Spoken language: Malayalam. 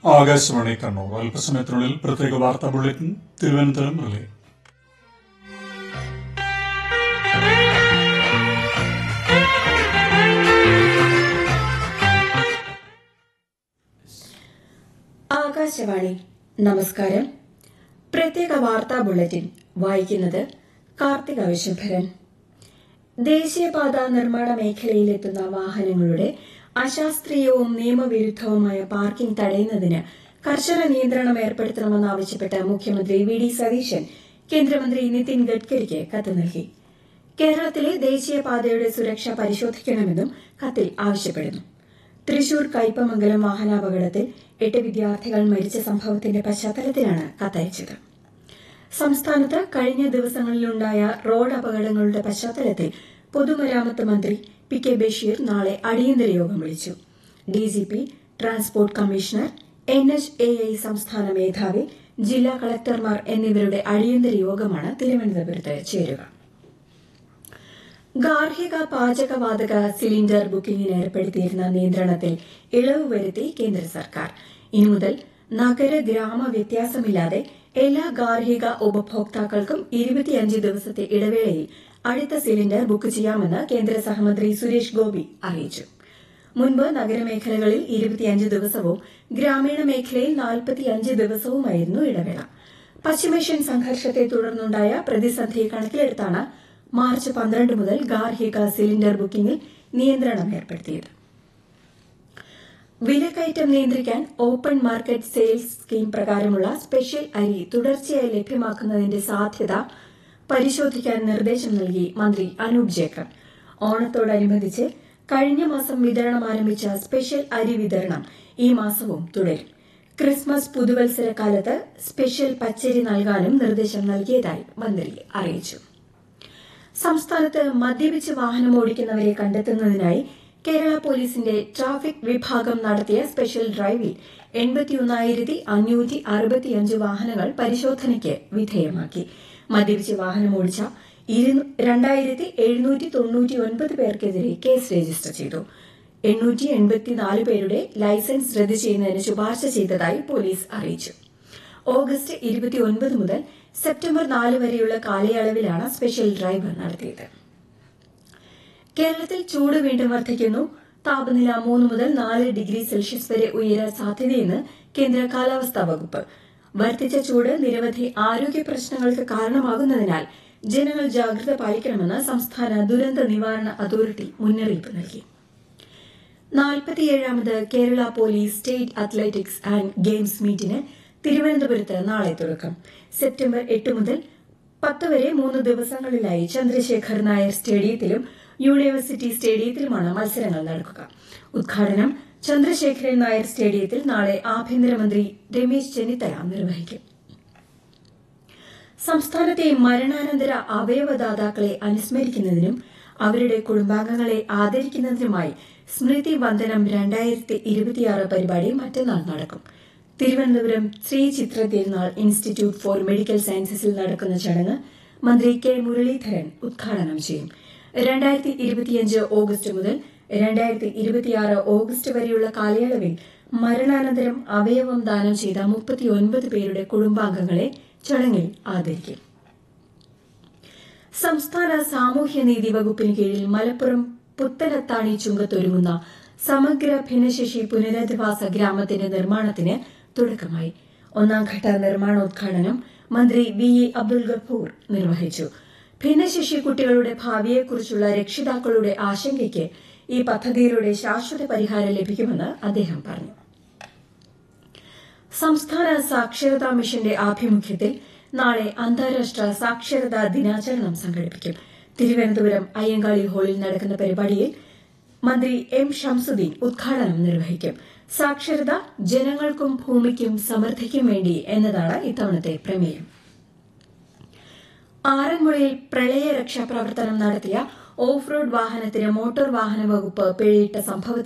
ആകാശവാണി കണ്ണൂർ അല്പസമയത്തിനുള്ളിൽ പ്രത്യേക വാർത്താ ബുള്ളറ്റിൻ തിരുവനന്തപുരം റിലേ ആകാശവാണി നമസ്കാരം പ്രത്യേക വാർത്താ ബുള്ളറ്റിൻ വായിക്കുന്നത് കാർത്തിക വിശംഭരൻ ദേശീയപാത നിർമ്മാണ മേഖലയിലെത്തുന്ന വാഹനങ്ങളുടെ അശാസ്ത്രീയവും നിയമവിരുദ്ധവുമായ പാർക്കിംഗ് തടയുന്നതിന് കർശന നിയന്ത്രണം ഏർപ്പെടുത്തണമെന്നാവശ്യപ്പെട്ട് മുഖ്യമന്ത്രി വി ഡി സതീശൻ കേന്ദ്രമന്ത്രി നിതിൻ ഗഡ്കരിക്ക് കത്ത് നൽകി കേരളത്തിലെ ദേശീയപാതയുടെ സുരക്ഷ പരിശോധിക്കണമെന്നും കത്തിൽ ആവശ്യപ്പെടുന്നു തൃശൂർ കയ്പമംഗലം വാഹനാപകടത്തിൽ എട്ട് വിദ്യാർത്ഥികൾ മരിച്ച സംഭവത്തിന്റെ പശ്ചാത്തലത്തിലാണ് കത്തയച്ചത് സംസ്ഥാനത്ത് കഴിഞ്ഞ ദിവസങ്ങളിലുണ്ടായ റോഡ് അപകടങ്ങളുടെ പശ്ചാത്തലത്തിൽ പൊതുമരാമത്ത് മന്ത്രി പി കെ ബഷീർ നാളെ അടിയന്തര യോഗം വിളിച്ചു DGP transport commissioner N H A I സംസ്ഥാന മേധാവി ജില്ലാ കളക്ടർമാർ എന്നിവരുടെ അടിയന്തര യോഗമാണ് തിരുവനന്തപുരത്ത് ചേരുക ഗാർഹിക പാചകവാതക സിലിണ്ടർ ബുക്കിംഗിന് ഏർപ്പെടുത്തിയിരുന്ന നിയന്ത്രണത്തിൽ ഇളവ് വരുത്തി കേന്ദ്ര സർക്കാർ ഇനി മുതൽ നഗര ഗ്രാമ വ്യത്യാസമില്ലാതെ എല്ലാ ഗാർഹിക ഉപഭോക്താക്കൾക്കും ഇരുപത്തിയഞ്ച് ദിവസത്തെ ഇടവേളയിൽ അടുത്ത സിലിണ്ടർ ബുക്ക് ചെയ്യാമെന്ന് കേന്ദ്ര സഹമന്ത്രി സുരേഷ് ഗോപി അറിയിച്ചു മുൻപ് നഗരമേഖലകളിൽ ഇരുപത്തിയഞ്ച് ദിവസവും ഗ്രാമീണ മേഖലയിൽ നാൽപ്പത്തിയഞ്ച് ദിവസവുമായിരുന്നു ഇടവേള പശ്ചിമേഷ്യൻ സംഘർഷത്തെ തുടർന്നുണ്ടായ പ്രതിസന്ധി കണക്കിലെടുത്താണ് മാർച്ച് പന്ത്രണ്ട് മുതൽ ഗാർഹിക സിലിണ്ടർ ബുക്കിംഗിൽ നിയന്ത്രണം ഏർപ്പെടുത്തിയത് വിലക്കയറ്റം നിയന്ത്രിക്കാൻ ഓപ്പൺ മാർക്കറ്റ് സെയിൽസ് സ്കീം പ്രകാരമുള്ള സ്പെഷ്യൽ അരി തുടർച്ചയായി ലഭ്യമാക്കുന്നതിന്റെ സാധ്യത പരിശോധിക്കാൻ നിർദ്ദേശം നൽകി മന്ത്രി അനൂപ് ജേക്കർ ഓണത്തോടനുബന്ധിച്ച് കഴിഞ്ഞ മാസം വിതരണം ആരംഭിച്ച സ്പെഷ്യൽ അരി വിതരണം ഈ മാസവും തുടരും ക്രിസ്മസ് പുതുവത്സര കാലത്ത് സ്പെഷ്യൽ പച്ചരി നൽകാനും നിർദ്ദേശം നൽകിയതായി മന്ത്രി അറിയിച്ചു സംസ്ഥാനത്ത് മദ്യപിച്ച് വാഹനം ഓടിക്കുന്നവരെ കണ്ടെത്തുന്നതിനായി കേരള പോലീസിന്റെ ട്രാഫിക് വിഭാഗം നടത്തിയ സ്പെഷ്യൽ ഡ്രൈവിൽ എൺപത്തിയൊന്നായിരത്തി അഞ്ഞൂറ്റി അറുപത്തിയഞ്ച് വാഹനങ്ങൾ പരിശോധനയ്ക്ക് വിധേയമാക്കി മദ്യപിച്ച് വാഹനം ഓടിച്ച രണ്ടായിരത്തി എഴുന്നൂറ്റി തൊണ്ണൂറ്റി ഒൻപത് പേർക്കെതിരെ കേസ് രജിസ്റ്റർ ചെയ്തു എണ്ണൂറ്റി എൺപത്തിനാല് പേരുടെ ലൈസൻസ് റദ്ദു ചെയ്യുന്നതിന് ശുപാർശ ചെയ്തതായി പോലീസ് അറിയിച്ചു ഓഗസ്റ്റ് ഇരുപത്തിയൊൻപത് മുതൽ സെപ്റ്റംബർ നാല് വരെയുള്ള കാലയളവിലാണ് സ്പെഷ്യൽ ഡ്രൈവ് നടത്തിയത് കേരളത്തിൽ ചൂട് വീണ്ടും വർദ്ധിക്കുന്നു താപനില മൂന്ന് മുതൽ നാല് ഡിഗ്രി സെൽഷ്യസ് വരെ ഉയരാൻ സാധ്യതയെന്ന് കേന്ദ്ര കാലാവസ്ഥാ വകുപ്പ് വർദ്ധിച്ച ചൂട് നിരവധി ആരോഗ്യ പ്രശ്നങ്ങൾക്ക് കാരണമാകുന്നതിനാൽ ജനങ്ങൾ ജാഗ്രത പാലിക്കണമെന്ന് സംസ്ഥാന ദുരന്ത നിവാരണ അതോറിറ്റി മുന്നറിയിപ്പ് നൽകി നാൽപ്പത്തിയേഴാമത് Kerala police state athletics and games മീറ്റിന് തിരുവനന്തപുരത്ത് നാളെ തുടക്കം സെപ്റ്റംബർ എട്ട് മുതൽ പത്ത് വരെ മൂന്ന് ദിവസങ്ങളിലായി ചന്ദ്രശേഖർ നായർ സ്റ്റേഡിയത്തിലും യൂണിവേഴ്സിറ്റി സ്റ്റേഡിയത്തിലുമാണ് മത്സരങ്ങൾ നടക്കുക ഉദ്ഘാടനം ചന്ദ്രശേഖരൻ നായർ സ്റ്റേഡിയത്തിൽ നാളെ ആഭ്യന്തരമന്ത്രി രമേശ് ചെന്നിത്തല നിർവഹിക്കും സംസ്ഥാനത്തെ മരണാനന്തര അവയവദാതാക്കളെ അനുസ്മരിക്കുന്നതിനും അവരുടെ കുടുംബാംഗങ്ങളെ ആദരിക്കുന്നതിനുമായി സ്മൃതി വന്ദനം രണ്ടായിരത്തി ഇരുപത്തിയാറ് പരിപാടി മറ്റന്നാൾ നടക്കും തിരുവനന്തപുരം ശ്രീ ചിത്ര തിരുനാൾ ഇൻസ്റ്റിറ്റ്യൂട്ട് ഫോർ മെഡിക്കൽ സയൻസസിൽ നടക്കുന്ന ചടങ്ങ് മന്ത്രി കെ മുരളീധരൻ ഉദ്ഘാടനം ചെയ്യും രണ്ടായിരത്തി ഇരുപത്തിയഞ്ച് ഓഗസ്റ്റ് മുതൽ രണ്ടായിരത്തി ഇരുപത്തിയാറ് ഓഗസ്റ്റ് വരെയുള്ള കാലയളവിൽ മരണാനന്തരം അവയവം ദാനം ചെയ്ത മുപ്പത്തിയൊൻപത് പേരുടെ കുടുംബാംഗങ്ങളെ ചടങ്ങിൽ ആദരിക്കും സംസ്ഥാന സാമൂഹ്യനീതി വകുപ്പിന് കീഴിൽ മലപ്പുറം പുത്തനത്താണി ചുങ്കത്തൊരുങ്ങുന്ന സമഗ്ര ഭിന്നശേഷി പുനരധിവാസ ഗ്രാമത്തിന്റെ നിർമ്മാണത്തിന് തുടക്കമായി ഒന്നാംഘട്ട നിർമ്മാണോദ്ഘാടനം മന്ത്രി വി എ അബ്ദുൽ ഗഫൂർ നിർവഹിച്ചു ഭിന്നശേഷി കുട്ടികളുടെ ഭാവിയെക്കുറിച്ചുള്ള രക്ഷിതാക്കളുടെ ആശങ്കയ്ക്ക് ഈ പദ്ധതിയിലൂടെ ശാശ്വത പരിഹാരം ലഭിക്കുമെന്ന് അദ്ദേഹം പറഞ്ഞു സംസ്ഥാന സാക്ഷരതാ മിഷന്റെ ആഭിമുഖ്യത്തിൽ നാളെ അന്താരാഷ്ട്ര സാക്ഷരതാ ദിനാചരണം സംഘടിപ്പിക്കും തിരുവനന്തപുരം അയ്യങ്കാളി ഹാളിൽ നടക്കുന്ന പരിപാടിയിൽ മന്ത്രി എം ഷംസുദ്ദീൻ ഉദ്ഘാടനം നിർവഹിക്കും സാക്ഷരത ജനങ്ങൾക്കും ഭൂമിക്കും സമൃദ്ധിക്കും വേണ്ടി എന്നതാണ് ഇത്തവണത്തെ പ്രമേയം ആറന്മുളയിൽ പ്രളയ രക്ഷാപ്രവർത്തനം നടത്തിയ ഓഫ് റോഡ് വാഹനത്തിന് മോട്ടോർ വാഹന വകുപ്പ് പിഴയിട്ട സംഭവത്തിൽ